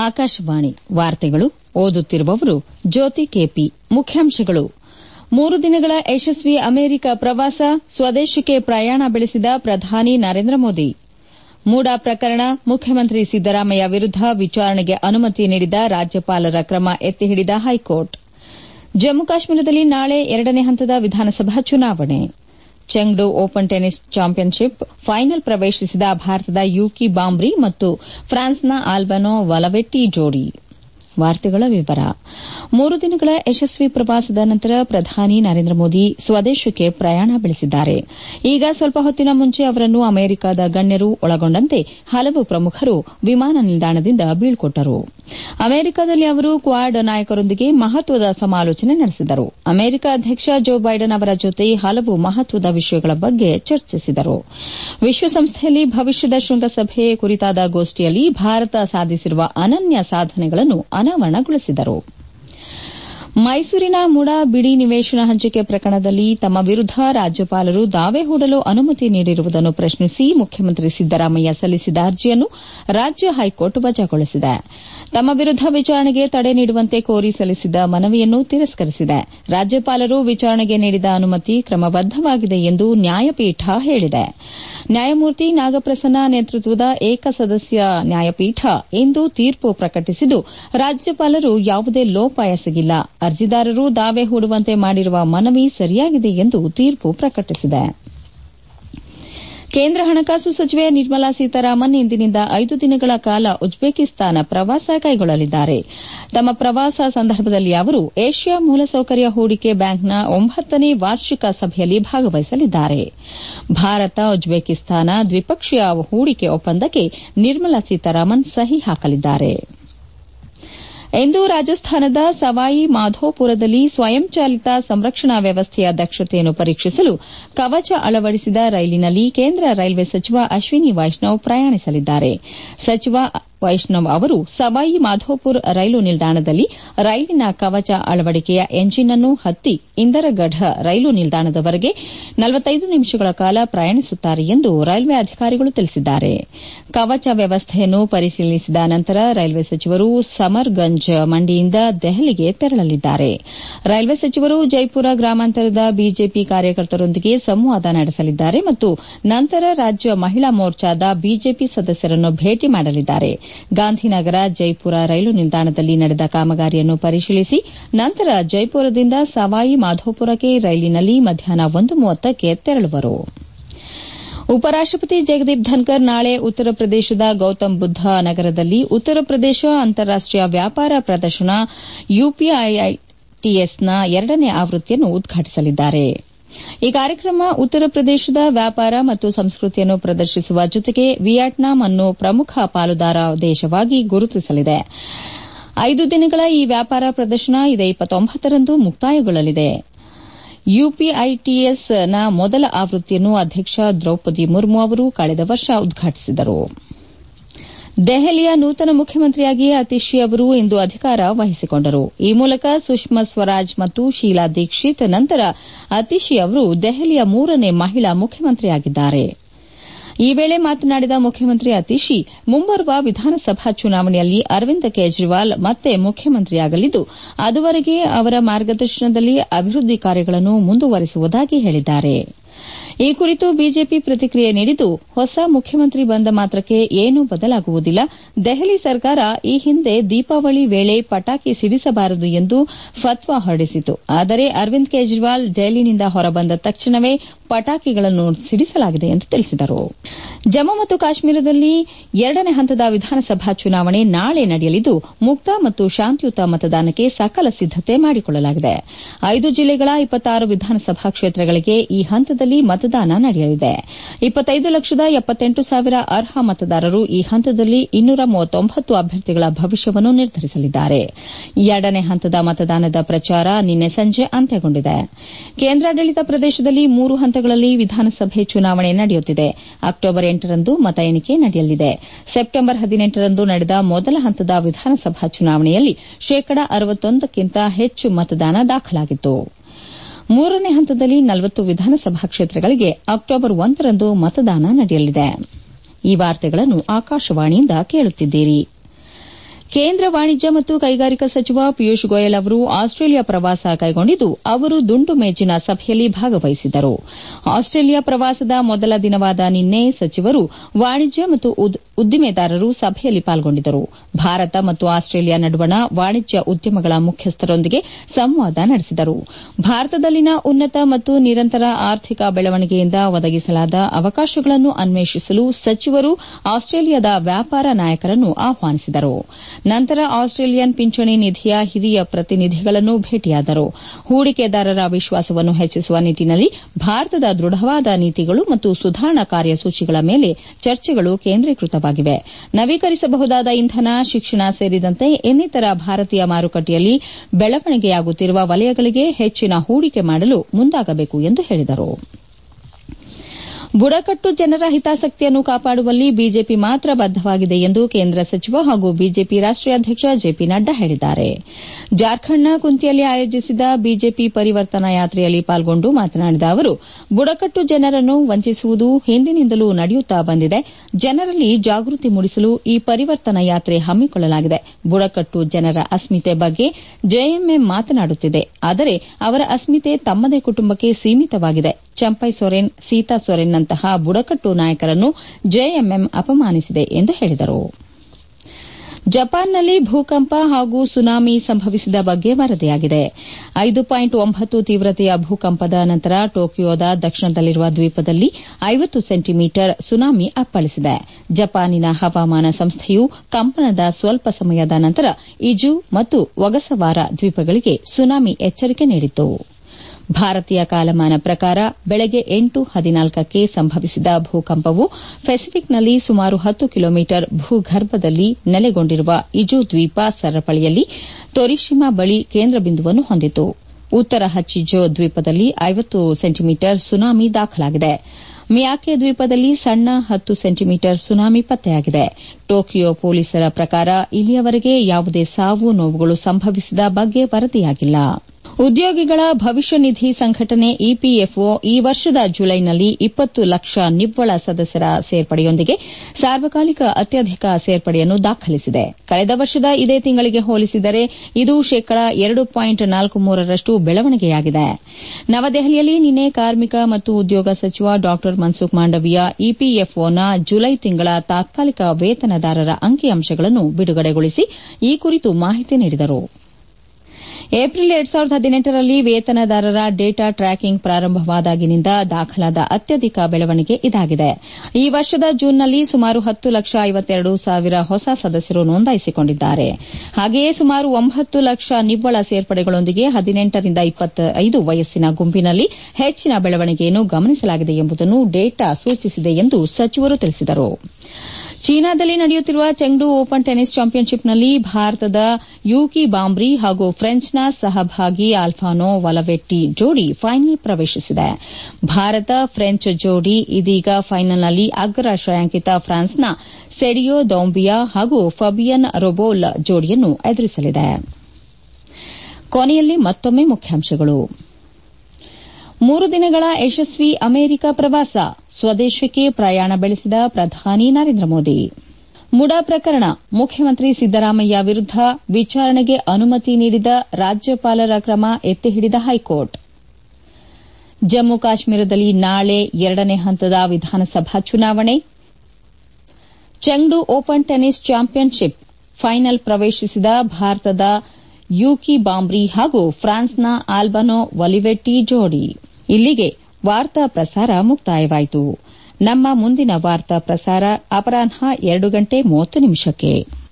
ಆಕಾಶವಾಣಿ ವಾರ್ತೆಗಳು ಓದುತ್ತಿರುವವರು ಜ್ಯೋತಿ ಕೆಪಿ ಮುಖ್ಯಾಂಶಗಳು ಮೂರು ದಿನಗಳ ಯಶಸ್ವಿ ಅಮೆರಿಕ ಪ್ರವಾಸ ಸ್ವದೇಶಕ್ಕೆ ಪ್ರಯಾಣ ಬೆಳೆಸಿದ ಪ್ರಧಾನಿ ನರೇಂದ್ರ ಮೋದಿ ಮೂಡಾ ಪ್ರಕರಣ ಮುಖ್ಯಮಂತ್ರಿ ಸಿದ್ದರಾಮಯ್ಯ ವಿರುದ್ದ ವಿಚಾರಣೆಗೆ ಅನುಮತಿ ನೀಡಿದ ರಾಜ್ಯಪಾಲರ ಕ್ರಮ ಎತ್ತಿ ಹಿಡಿದ ಹೈಕೋರ್ಟ್ ಜಮ್ಮು ಕಾಶ್ಮೀರದಲ್ಲಿ ನಾಳೆ ಎರಡನೇ ಹಂತದ ವಿಧಾನಸಭಾ ಚುನಾವಣೆ Chengdu open tennis championship final ಪ್ರವೇಶಿಸಿದ ಭಾರತದ ಯೂಕಿ ಬಾಂಬ್ರಿ ಮತ್ತು ಫ್ರಾನ್ಸ್ನ ಆಲ್ಬನೋ ವಲವೆಟ್ಟಿ ಜೋಡಿ ಮೂರು ದಿನಗಳ ಯಶಸ್ವಿ ಪ್ರವಾಸದ ನಂತರ ಪ್ರಧಾನಿ ನರೇಂದ್ರ ಮೋದಿ ಸ್ವದೇಶಕ್ಕೆ ಪ್ರಯಾಣ ಬೆಳೆಸಿದ್ದಾರೆ ಈಗ ಸ್ವಲ್ಪ ಹೊತ್ತಿನ ಮುಂಚೆ ಅವರನ್ನು ಅಮೆರಿಕದ ಗಣ್ಯರು ಒಳಗೊಂಡಂತೆ ಹಲವು ಪ್ರಮುಖರು ವಿಮಾನ ನಿಲ್ದಾಣದಿಂದ ಬೀಳ್ಕೊಟ್ಟರು ಅಮೆರಿಕದಲ್ಲಿ ಅವರು ಕ್ವಾಡ್ ನಾಯಕರೊಂದಿಗೆ ಮಹತ್ವದ ಸಮಾಲೋಚನೆ ನಡೆಸಿದರು ಅಮೆರಿಕ ಅಧ್ಯಕ್ಷ ಜೋ ಬೈಡನ್ ಅವರ ಜೊತೆ ಹಲವು ಮಹತ್ವದ ವಿಷಯಗಳ ಬಗ್ಗೆ ಚರ್ಚಿಸಿದರು ವಿಶ್ವಸಂಸ್ಥೆಯಲ್ಲಿ ಭವಿಷ್ಯದ ಶೃಂಗಸಭೆ ಕುರಿತಾದ ಗೋಷ್ಠಿಯಲ್ಲಿ ಭಾರತ ಸಾಧಿಸಿರುವ ಅನನ್ಯ ಸಾಧನೆಗಳನ್ನು ಅನಾವರಣಗೊಳಿಸಿದರು ಮೈಸೂರಿನ ಮುಡಾ ಬಿಡಿ ನಿವೇಶನ ಹಂಚಿಕೆ ಪ್ರಕರಣದಲ್ಲಿ ತಮ್ಮ ವಿರುದ್ದ ರಾಜ್ಯಪಾಲರು ದಾವೆ ಹೂಡಲು ಅನುಮತಿ ನೀಡಿರುವುದನ್ನು ಪ್ರಶ್ನಿಸಿ ಮುಖ್ಯಮಂತ್ರಿ ಸಿದ್ದರಾಮಯ್ಯ ಸಲ್ಲಿಸಿದ ಅರ್ಜಿಯನ್ನು ರಾಜ್ಯ ಹೈಕೋರ್ಟ್ ವಜಾಗೊಳಿಸಿದೆ ತಮ್ಮ ವಿರುದ್ದ ವಿಚಾರಣೆಗೆ ತಡೆ ನೀಡುವಂತೆ ಕೋರಿ ಸಲ್ಲಿಸಿದ್ದ ಮನವಿಯನ್ನು ತಿರಸ್ಕರಿಸಿದೆ ರಾಜ್ಯಪಾಲರು ವಿಚಾರಣೆಗೆ ನೀಡಿದ ಅನುಮತಿ ಕ್ರಮಬದ್ದವಾಗಿದೆ ಎಂದು ನ್ಯಾಯಪೀಠ ಹೇಳಿದೆ ನ್ಯಾಯಮೂರ್ತಿ ನಾಗಪ್ರಸನ್ನ ನೇತೃತ್ವದ ಏಕಸದಸ್ಯ ನ್ಯಾಯಪೀಠ ಇಂದು ತೀರ್ಪು ಪ್ರಕಟಿಸಿದ್ದು ರಾಜ್ಯಪಾಲರು ಯಾವುದೇ ಲೋಪ ಎಸಗಿಲ್ಲ ಅರ್ಜಿದಾರರು ದಾವೆ ಹೂಡುವಂತೆ ಮಾಡಿರುವ ಮನವಿ ಸರಿಯಾಗಿದೆ ಎಂದು ತೀರ್ಪು ಪ್ರಕಟಿಸಿದೆ ಕೇಂದ್ರ ಹಣಕಾಸು ಸಚಿವೆ ನಿರ್ಮಲಾ ಸೀತಾರಾಮನ್ ಇಂದಿನಿಂದ ಐದು ದಿನಗಳ ಕಾಲ ಉಜ್ಬೇಕಿಸ್ತಾನ ಪ್ರವಾಸ ಕೈಗೊಳ್ಳಲಿದ್ದಾರೆ ತಮ್ಮ ಪ್ರವಾಸ ಸಂದರ್ಭದಲ್ಲಿ ಅವರು ಏಷ್ಯಾ ಮೂಲಸೌಕರ್ಯ ಹೂಡಿಕೆ ಬ್ಯಾಂಕ್ನ ಒಂಬತ್ತನೇ ವಾರ್ಷಿಕ ಸಭೆಯಲ್ಲಿ ಭಾಗವಹಿಸಲಿದ್ದಾರೆ ಭಾರತ ಉಜ್ಬೇಕಿಸ್ತಾನ ದ್ವಿಪಕ್ಷೀಯ ಹೂಡಿಕೆ ಒಪ್ಪಂದಕ್ಕೆ ನಿರ್ಮಲಾ ಸೀತಾರಾಮನ್ ಸಹಿ ಹಾಕಲಿದ್ದಾರೆ ಇಂದು ರಾಜಸ್ಥಾನದ ಸವಾಯಿ ಮಾಧೋಪುರದಲ್ಲಿ ಸ್ವಯಂಚಾಲಿತ ಸಂರಕ್ಷಣಾ ವ್ಯವಸ್ಥೆಯ ದಕ್ಷತೆಯನ್ನು ಪರೀಕ್ಷಿಸಲು ಕವಚ ಅಳವಡಿಸಿದ ರೈಲಿನಲ್ಲಿ ಕೇಂದ್ರ ರೈಲ್ವೆ ಸಚಿವ ಅಶ್ವಿನಿ ವೈಷ್ಣವ್ ಪ್ರಯಾಣಿಸಲಿದ್ದಾರೆ ಸಚಿವ ವೈಷ್ಣವ್ ಅವರು ಸವಾಯಿ ಮಾಧೋಪುರ್ ರೈಲು ನಿಲ್ದಾಣದಲ್ಲಿ ರೈಲಿನ ಕವಚ ಅಳವಡಿಕೆಯ ಎಂಜಿನ್ ಅನ್ನು ಹತ್ತಿ ಇಂದರಗಢ ರೈಲು ನಿಲ್ದಾಣದವರೆಗೆ ನಿಮಿಷಗಳ ಕಾಲ ಪ್ರಯಾಣಿಸುತ್ತಾರೆ ಎಂದು ರೈಲ್ವೆ ಅಧಿಕಾರಿಗಳು ತಿಳಿಸಿದ್ದಾರೆ ಕವಚ ವ್ಯವಸ್ಥೆಯನ್ನು ಪರಿಶೀಲಿಸಿದ ನಂತರ ರೈಲ್ವೆ ಸಚಿವರು ಸಮರ್ಗಂಜ್ ಮಂಡಿಯಿಂದ ದೆಹಲಿಗೆ ತೆರಳಲಿದ್ದಾರೆ ರೈಲ್ವೆ ಸಚಿವರು ಜೈಪುರ ಗ್ರಾಮಾಂತರದ ಬಿಜೆಪಿ ಕಾರ್ಯಕರ್ತರೊಂದಿಗೆ ಸಂವಾದ ನಡೆಸಲಿದ್ದಾರೆ ಮತ್ತು ನಂತರ ರಾಜ್ಯ ಮಹಿಳಾ ಮೋರ್ಚಾದ ಬಿಜೆಪಿ ಸದಸ್ಯರನ್ನು ಭೇಟಿ ಮಾಡಲಿದ್ದಾರೆ ಗಾಂಧಿನಗರ ಜೈಪುರ ರೈಲು ನಿಲ್ದಾಣದಲ್ಲಿ ನಡೆದ ಕಾಮಗಾರಿಯನ್ನು ಪರಿಶೀಲಿಸಿ ನಂತರ ಜೈಪುರದಿಂದ ಸವಾಯಿ ಮಾಧೋಪುರಕ್ಕೆ ರೈಲಿನಲ್ಲಿ ಮಧ್ಯಾಹ್ನ ಒಂದು ಮೂವತ್ತಕ್ಕೆ ತೆರಳುವರು ಉಪರಾಷ್ಟಪತಿ ಜಗದೀಪ್ ಧನ್ಕರ್ ನಾಳೆ ಉತ್ತರ ಪ್ರದೇಶದ ಗೌತಮ್ ಬುದ್ದ ನಗರದಲ್ಲಿ ಉತ್ತರ ಪ್ರದೇಶ ಅಂತಾರಾಷ್ಟೀಯ ವ್ಯಾಪಾರ ಪ್ರದರ್ಶನ ಯುಪಿಐಟಿಎಸ್ನ ಎರಡನೇ ಆವೃತ್ತಿಯನ್ನು ಉದ್ಘಾಟಿಸಲಿದ್ದಾರೆ ಈ ಕಾರ್ಯಕ್ರಮ ಉತ್ತರ ಪ್ರದೇಶದ ವ್ಯಾಪಾರ ಮತ್ತು ಸಂಸ್ಕೃತಿಯನ್ನು ಪ್ರದರ್ಶಿಸುವ ಜೊತೆಗೆ ವಿಯೆಟ್ನಾಂ ಅನ್ನು ಪ್ರಮುಖ ಪಾಲುದಾರ ದೇಶವಾಗಿ ಗುರುತಿಸಲಿದೆ ಐದು ದಿನಗಳ ಈ ವ್ಯಾಪಾರ ಪ್ರದರ್ಶನ ಇದೇ ರಂದು ಮುಕ್ತಾಯಗೊಳ್ಳಲಿದೆ ಯುಪಿಐಟಿಎಸ್ನ ಮೊದಲ ಆವೃತ್ತಿಯನ್ನು ಅಧ್ಯಕ್ಷ ದ್ರೌಪದಿ ಮುರ್ಮು ಅವರು ಕಳೆದ ವರ್ಷ ಉದ್ಘಾಟಿಸಿದರು ದೆಹಲಿಯ ನೂತನ ಮುಖ್ಯಮಂತ್ರಿಯಾಗಿ ಅತಿಶಿ ಅವರು ಇಂದು ಅಧಿಕಾರ ವಹಿಸಿಕೊಂಡರು ಈ ಮೂಲಕ ಸುಷ್ಮಾ ಸ್ವರಾಜ್ ಮತ್ತು ಶೀಲಾ ದೀಕ್ಷಿತ್ ನಂತರ ಅತಿಶಿ ಅವರು ದೆಹಲಿಯ ಮೂರನೇ ಮಹಿಳಾ ಮುಖ್ಯಮಂತ್ರಿಯಾಗಿದ್ದಾರೆ ಈ ವೇಳೆ ಮಾತನಾಡಿದ ಮುಖ್ಯಮಂತ್ರಿ ಅತಿಶಿ ಮುಂಬರುವ ವಿಧಾನಸಭಾ ಚುನಾವಣೆಯಲ್ಲಿ ಅರವಿಂದ್ ಕೇಜ್ರಿವಾಲ್ ಮತ್ತೆ ಮುಖ್ಯಮಂತ್ರಿಯಾಗಲಿದ್ದು ಅದುವರೆಗೆ ಅವರ ಮಾರ್ಗದರ್ಶನದಲ್ಲಿ ಅಭಿವೃದ್ದಿ ಕಾರ್ಯಗಳನ್ನು ಮುಂದುವರೆಸುವುದಾಗಿ ಹೇಳಿದ್ದಾರೆ ಈ ಕುರಿತು ಬಿಜೆಪಿ ಪ್ರತಿಕ್ರಿಯೆ ನೀಡಿದ್ದು ಹೊಸ ಮುಖ್ಯಮಂತ್ರಿ ಬಂದ ಮಾತ್ರಕ್ಕೆ ಏನೂ ಬದಲಾಗುವುದಿಲ್ಲ ದೆಹಲಿ ಸರ್ಕಾರ ಈ ಹಿಂದೆ ದೀಪಾವಳಿ ವೇಳೆ ಪಟಾಕಿ ಸಿಡಿಸಬಾರದು ಎಂದು ಫತ್ವಾ ಹೊರಡಿಸಿತು ಆದರೆ ಅರವಿಂದ್ ಕೇಜ್ರಿವಾಲ್ ಜೈಲಿನಿಂದ ಹೊರಬಂದ ತಕ್ಷಣವೇ ಪಟಾಕಿಗಳನ್ನು ಸಿಡಿಸಲಾಗಿದೆ ಎಂದು ತಿಳಿಸಿದರು ಜಮ್ಮು ಮತ್ತು ಕಾಶ್ಮೀರದಲ್ಲಿ ಎರಡನೇ ಹಂತದ ವಿಧಾನಸಭಾ ಚುನಾವಣೆ ನಾಳೆ ನಡೆಯಲಿದ್ದು ಮುಕ್ತ ಮತ್ತು ಶಾಂತಿಯುತ ಮತದಾನಕ್ಕೆ ಸಕಲ ಸಿದ್ದತೆ ಮಾಡಿಕೊಳ್ಳಲಾಗಿದೆ ಐದು ಜಿಲ್ಲೆಗಳ ಇಪ್ಪತ್ತಾರು ವಿಧಾನಸಭಾ ಕ್ಷೇತ್ರಗಳಿಗೆ ಈ ಹಂತದಲ್ಲಿ ಮತದಾನ ನಡೆಯಲಿದೆ ಇಪ್ಪತ್ತೈದು ಲಕ್ಷದ ಎಪ್ಪತ್ತೆಂಟು ಸಾವಿರ ಅರ್ಹ ಮತದಾರರು ಈ ಹಂತದಲ್ಲಿ ಇನ್ನೂರ ಮೂವತ್ತೊಂಬತ್ತು ಅಭ್ಯರ್ಥಿಗಳ ಭವಿಷ್ಯವನ್ನು ನಿರ್ಧರಿಸಲಿದ್ದಾರೆ ಎರಡನೇ ಹಂತದ ಮತದಾನದ ಪ್ರಚಾರ ನಿನ್ನೆ ಸಂಜೆ ಅಂತ್ಯಗೊಂಡಿದೆ ಕೇಂದ್ರಾಡಳಿತ ಪ್ರದೇಶದಲ್ಲಿ ಮೂರು ಹಂತಗಳಲ್ಲಿ ವಿಧಾನಸಭೆ ಚುನಾವಣೆ ನಡೆಯುತ್ತಿದೆ ಅಕ್ಟೋಬರ್ ಎಂಟರಂದು ಮತ ಎಣಿಕೆ ನಡೆಯಲಿದೆ ಸೆಪ್ಟೆಂಬರ್ ಹದಿನೆಂಟರಂದು ನಡೆದ ಮೊದಲ ಹಂತದ ವಿಧಾನಸಭಾ ಚುನಾವಣೆಯಲ್ಲಿ ಶೇಕಡ ಅರವತ್ತೊಂದಕ್ಕಿಂತ ಹೆಚ್ಚು ಮತದಾನ ದಾಖಲಾಗಿತ್ತು ಮೂರನೇ ಹಂತದಲ್ಲಿ ನಲವತ್ತು ವಿಧಾನಸಭಾ ಕ್ಷೇತ್ರಗಳಿಗೆ ಅಕ್ಟೋಬರ್ ಒಂದರಂದು ಮತದಾನ ನಡೆಯಲಿದೆ ಈ ವಾರ್ತೆಗಳನ್ನು ಆಕಾಶವಾಣಿಯಿಂದ ಕೇಳುತ್ತಿದ್ದೀರಿ ಕೇಂದ್ರ ವಾಣಿಜ್ಯ ಮತ್ತು ಕೈಗಾರಿಕಾ ಸಚಿವ ಪಿಯೂಷ್ ಗೋಯಲ್ ಅವರು ಆಸ್ಟ್ರೇಲಿಯಾ ಪ್ರವಾಸ ಕೈಗೊಂಡಿದ್ದು ಅವರು ದುಂಡು ಮೇಜಿನ ಸಭೆಯಲ್ಲಿ ಭಾಗವಹಿಸಿದ್ದರು ಆಸ್ಟ್ರೇಲಿಯಾ ಪ್ರವಾಸದ ಮೊದಲ ದಿನವಾದ ನಿನ್ನೆ ಸಚಿವರು ವಾಣಿಜ್ಯ ಮತ್ತು ಉದ್ದಿಮೆದಾರರು ಸಭೆಯಲ್ಲಿ ಪಾಲ್ಗೊಂಡಿದ್ದರು ಭಾರತ ಮತ್ತು ಆಸ್ಟ್ರೇಲಿಯಾ ನಡುವಣ ವಾಣಿಜ್ಯ ಉದ್ಯಮಗಳ ಮುಖ್ಯಸ್ಥರೊಂದಿಗೆ ಸಂವಾದ ನಡೆಸಿದರು ಭಾರತದಲ್ಲಿನ ಉನ್ನತ ಮತ್ತು ನಿರಂತರ ಆರ್ಥಿಕ ಬೆಳವಣಿಗೆಯಿಂದ ಒದಗಿಸಲಾದ ಅವಕಾಶಗಳನ್ನು ಅನ್ವೇಷಿಸಲು ಸಚಿವರು ಆಸ್ಟ್ರೇಲಿಯಾದ ವ್ಯಾಪಾರ ನಾಯಕರನ್ನು ಆಹ್ವಾನಿಸಿದರು ನಂತರ ಆಸ್ಟ್ರೇಲಿಯನ್ ಪಿಂಚಣಿ ನಿಧಿಯ ಹಿರಿಯ ಪ್ರತಿನಿಧಿಗಳನ್ನು ಭೇಟಿಯಾದರು ಹೂಡಿಕೆದಾರರ ವಿಶ್ವಾಸವನ್ನು ಹೆಚ್ಚಿಸುವ ನಿಟ್ಟಿನಲ್ಲಿ ಭಾರತದ ದೃಢವಾದ ನೀತಿಗಳು ಮತ್ತು ಸುಧಾರಣಾ ಕಾರ್ಯಸೂಚಿಗಳ ಮೇಲೆ ಚರ್ಚೆಗಳು ಕೇಂದ್ರೀಕೃತವಾಗಿವೆ ನವೀಕರಿಸಬಹುದಾದ ಇಂಧನ ಶಿಕ್ಷಣ ಸೇರಿದಂತೆ ಇನ್ನಿತರ ಭಾರತೀಯ ಮಾರುಕಟ್ಟೆಯಲ್ಲಿ ಬೆಳವಣಿಗೆಯಾಗುತ್ತಿರುವ ವಲಯಗಳಿಗೆ ಹೆಚ್ಚಿನ ಹೂಡಿಕೆ ಮಾಡಲು ಮುಂದಾಗಬೇಕು ಎಂದು ಹೇಳಿದರು ಬುಡಕಟ್ಟು ಜನರ ಹಿತಾಸಕ್ತಿಯನ್ನು ಕಾಪಾಡುವಲ್ಲಿ ಬಿಜೆಪಿ ಮಾತ್ರ ಬದ್ದವಾಗಿದೆ ಎಂದು ಕೇಂದ್ರ ಸಚಿವ ಹಾಗೂ ಬಿಜೆಪಿ ರಾಷ್ಟೀಯ ಅಧ್ಯಕ್ಷ ಜೆಪಿ ನಡ್ಡಾ ಹೇಳಿದ್ದಾರೆ ಜಾರ್ಖಂಡ್ನ ಕುಂತಿಯಲ್ಲಿ ಆಯೋಜಿಸಿದ ಬಿಜೆಪಿ ಪರಿವರ್ತನಾ ಯಾತ್ರೆಯಲ್ಲಿ ಪಾಲ್ಗೊಂಡು ಮಾತನಾಡಿದ ಅವರು ಬುಡಕಟ್ಟು ಜನರನ್ನು ವಂಚಿಸುವುದು ಹಿಂದಿನಿಂದಲೂ ನಡೆಯುತ್ತಾ ಬಂದಿದೆ ಜನರಲ್ಲಿ ಜಾಗೃತಿ ಮೂಡಿಸಲು ಈ ಪರಿವರ್ತನಾ ಯಾತ್ರೆ ಹಮ್ಮಿಕೊಳ್ಳಲಾಗಿದೆ ಬುಡಕಟ್ಟು ಜನರ ಅಸ್ಮಿತೆ ಬಗ್ಗೆ ಜೆಎಂಎಂ ಮಾತನಾಡುತ್ತಿದೆ ಆದರೆ ಅವರ ಅಸ್ಮಿತೆ ತಮ್ಮದೇ ಕುಟುಂಬಕ್ಕೆ ಸೀಮಿತವಾಗಿದೆ ಚಂಪೈ ಸೊರೆನ್ ಸೀತಾ ಸೊರೆನ್ ನಂತಹ ಬುಡಕಟ್ಟು ನಾಯಕರನ್ನು ಜೆಎಂಎಂ ಅಪಮಾನಿಸಿದೆ ಎಂದು ಹೇಳಿದರು ಜಪಾನ್ನಲ್ಲಿ ಭೂಕಂಪ ಹಾಗೂ ಸುನಾಮಿ ಸಂಭವಿಸಿದ ಬಗ್ಗೆ ವರದಿಯಾಗಿದೆ ಐದು ಪಾಯಿಂಟ್ ಒಂಬತ್ತು ತೀವ್ರತೆಯ ಭೂಕಂಪದ ನಂತರ ಟೋಕಿಯೋದ ದಕ್ಷಿಣದಲ್ಲಿರುವ ದ್ವೀಪದಲ್ಲಿ ಐವತ್ತು ಸೆಂಟಿಮೀಟರ್ ಸುನಾಮಿ ಅಪ್ಪಳಿಸಿದೆ ಜಪಾನಿನ ಹವಾಮಾನ ಸಂಸ್ಥೆಯು ಕಂಪನದ ಸ್ವಲ್ಪ ಸಮಯದ ನಂತರ ಇಜು ಮತ್ತು ಒಗಸವಾರ ದ್ವೀಪಗಳಿಗೆ ಸುನಾಮಿ ಎಚ್ಚರಿಕೆ ನೀಡಿತು ಭಾರತೀಯ ಕಾಲಮಾನ ಪ್ರಕಾರ ಬೆಳಗ್ಗೆ ಎಂಟು ಹದಿನಾಲ್ಕಕ್ಕೆ ಸಂಭವಿಸಿದ ಭೂಕಂಪವು ಪೆಸಿಫಿಕ್ನಲ್ಲಿ ಸುಮಾರು ಹತ್ತು ಕಿಲೋಮೀಟರ್ ಭೂಗರ್ಭದಲ್ಲಿ ನೆಲೆಗೊಂಡಿರುವ ಇಜು ದ್ವೀಪ ಸರಪಳಿಯಲ್ಲಿ ತೊರಿಶಿಮಾ ಬಳಿ ಕೇಂದ್ರ ಬಿಂದುವನ್ನು ಹೊಂದಿತು ಉತ್ತರ ಹಚಿಜೋ ದ್ವೀಪದಲ್ಲಿ ಐವತ್ತು ಸೆಂಟಿಮೀಟರ್ ಸುನಾಮಿ ದಾಖಲಾಗಿದೆ ಮಿಯಾಕೆ ದ್ವೀಪದಲ್ಲಿ ಸಣ್ಣ ಹತ್ತು ಸೆಂಟಿಮೀಟರ್ ಸುನಾಮಿ ಪತ್ತೆಯಾಗಿದೆ ಟೋಕಿಯೋ ಪೊಲೀಸರ ಪ್ರಕಾರ ಇಲ್ಲಿಯವರೆಗೆ ಯಾವುದೇ ಸಾವು ನೋವುಗಳು ಸಂಭವಿಸಿದ ಬಗ್ಗೆ ವರದಿಯಾಗಿಲ್ಲ ಉದ್ಯೋಗಿಗಳ ಭವಿಷ್ಯ ನಿಧಿ ಸಂಘಟನೆ ಇಪಿಎಫ್ಒ ಈ ವರ್ಷದ ಜುಲೈನಲ್ಲಿ ಇಪ್ಪತ್ತು ಲಕ್ಷ ನಿವ್ವಳ ಸದಸ್ಯರ ಸೇರ್ಪಡೆಯೊಂದಿಗೆ ಸಾರ್ವಕಾಲಿಕ ಅತ್ಯಧಿಕ ಸೇರ್ಪಡೆಯನ್ನು ದಾಖಲಿಸಿದೆ ಕಳೆದ ವರ್ಷದ ಇದೇ ತಿಂಗಳಿಗೆ ಹೋಲಿಸಿದರೆ ಇದು ಶೇಕಡ ಎರಡು ಪಾಯಿಂಟ್ ನಾಲ್ಕು ಮೂರರಷ್ಟು ಬೆಳವಣಿಗೆಯಾಗಿದೆ ನವದೆಹಲಿಯಲ್ಲಿ ನಿನ್ನೆ ಕಾರ್ಮಿಕ ಮತ್ತು ಉದ್ಯೋಗ ಸಚಿವ ಡಾ ಮನ್ಸುಖ್ ಮಾಂಡವೀಯ ಇಪಿಎಫ್ಒನ ಜುಲೈ ತಿಂಗಳ ತಾತ್ಕಾಲಿಕ ವೇತನದಾರರ ಅಂಕಿಅಂಶಗಳನ್ನು ಬಿಡುಗಡೆಗೊಳಿಸಿ ಈ ಕುರಿತು ಮಾಹಿತಿ ನೀಡಿದರು ಏಪ್ರಿಲ್ ಎರಡ್ ಸಾವಿರದ ಹದಿನೆಂಟರಲ್ಲಿ ವೇತನದಾರರ ಡೇಟಾ ಟ್ರ್ಯಾಕಿಂಗ್ ಪ್ರಾರಂಭವಾದಾಗಿನಿಂದ ದಾಖಲಾದ ಅತ್ಯಧಿಕ ಬೆಳವಣಿಗೆ ಇದಾಗಿದೆ ಈ ವರ್ಷದ ಜೂನ್ನಲ್ಲಿ ಸುಮಾರು ಹತ್ತು ಲಕ್ಷ ಐವತ್ತೆರಡು ಸಾವಿರ ಹೊಸ ಸದಸ್ಯರು ನೋಂದಾಯಿಸಿಕೊಂಡಿದ್ದಾರೆ ಹಾಗೆಯೇ ಸುಮಾರು ಒಂಬತ್ತು ಲಕ್ಷ ನಿವ್ವಳ ಸೇರ್ಪಡೆಗಳೊಂದಿಗೆ ಹದಿನೆಂಟರಿಂದ ಇಪ್ಪತ್ತೈದು ವಯಸ್ಸಿನ ಗುಂಪಿನಲ್ಲಿ ಹೆಚ್ಚಿನ ಬೆಳವಣಿಗೆಯನ್ನು ಗಮನಿಸಲಾಗಿದೆ ಎಂಬುದನ್ನು ಡೇಟಾ ಸೂಚಿಸಿದೆ ಎಂದು ಸಚಿವರು ತಿಳಿಸಿದರು ಚೀನಾದಲ್ಲಿ ನಡೆಯುತ್ತಿರುವ ಚೆಂಗ್ಡು ಓಪನ್ ಟೆನಿಸ್ ಚಾಂಪಿಯನ್ಶಿಪ್ನಲ್ಲಿ ಭಾರತದ ಯೂಕಿ ಬಾಂಬ್ರಿ ಹಾಗೂ ಫ್ರೆಂಚ್ನ ಸಹಭಾಗಿ ಆಲ್ಫಾನೋ ವಲವೆಟ್ಟಿ ಜೋಡಿ ಫೈನಲ್ ಪ್ರವೇಶಿಸಿದೆ ಭಾರತ ಫ್ರೆಂಚ್ ಜೋಡಿ ಇದೀಗ ಫೈನಲ್ನಲ್ಲಿ ಅಗ್ರ ಶ್ರೇಯಾಂಕಿತ ಫ್ರಾನ್ಸ್ನ ಸೆಡಿಯೋ ದೌಂಬಿಯಾ ಹಾಗೂ ಫಬಿಯನ್ ರೊಬೋಲ್ ಜೋಡಿಯನ್ನು ಎದುರಿಸಲಿದೆ ಕೊನೆಯಲ್ಲಿ ಮತ್ತೊಮ್ಮೆ ಮುಖ್ಯಾಂಶಗಳು ಮೂರು ದಿನಗಳ ಯಶಸ್ವಿ ಅಮೆರಿಕ ಪ್ರವಾಸ ಸ್ವದೇಶಕ್ಕೆ ಪ್ರಯಾಣ ಬೆಳೆಸಿದ ಪ್ರಧಾನಿ ನರೇಂದ್ರ ಮೋದಿ ಮುಡಾ ಪ್ರಕರಣ ಮುಖ್ಯಮಂತ್ರಿ ಸಿದ್ದರಾಮಯ್ಯ ವಿರುದ್ದ ವಿಚಾರಣೆಗೆ ಅನುಮತಿ ನೀಡಿದ ರಾಜ್ಯಪಾಲರ ಕ್ರಮ ಎತ್ತಿ ಹಿಡಿದ ಹೈಕೋರ್ಟ್ ಜಮ್ಮು ಕಾಶ್ಮೀರದಲ್ಲಿ ನಾಳೆ ಎರಡನೇ ಹಂತದ ವಿಧಾನಸಭಾ ಚುನಾವಣೆ Chengdu open tennis championship final ಪ್ರವೇಶಿಸಿದ ಭಾರತದ ಯೂಕಿ ಬಾಂಬ್ರಿ ಹಾಗೂ ಫ್ರಾನ್ಸ್ನ ಆಲ್ಬನೋ ಒಲಿವೆಟ್ಟಿ ಜೋಡಿ ಇಲ್ಲಿಗೆ ವಾರ್ತಾ ಪ್ರಸಾರ ಮುಕ್ತಾಯವಾಯಿತು ನಮ್ಮ ಮುಂದಿನ ವಾರ್ತಾ ಪ್ರಸಾರ ಅಪರಾಹ್ನ ಎರಡು ಗಂಟೆ ಮೂವತ್ತು ನಿಮಿಷಕ್ಕೆ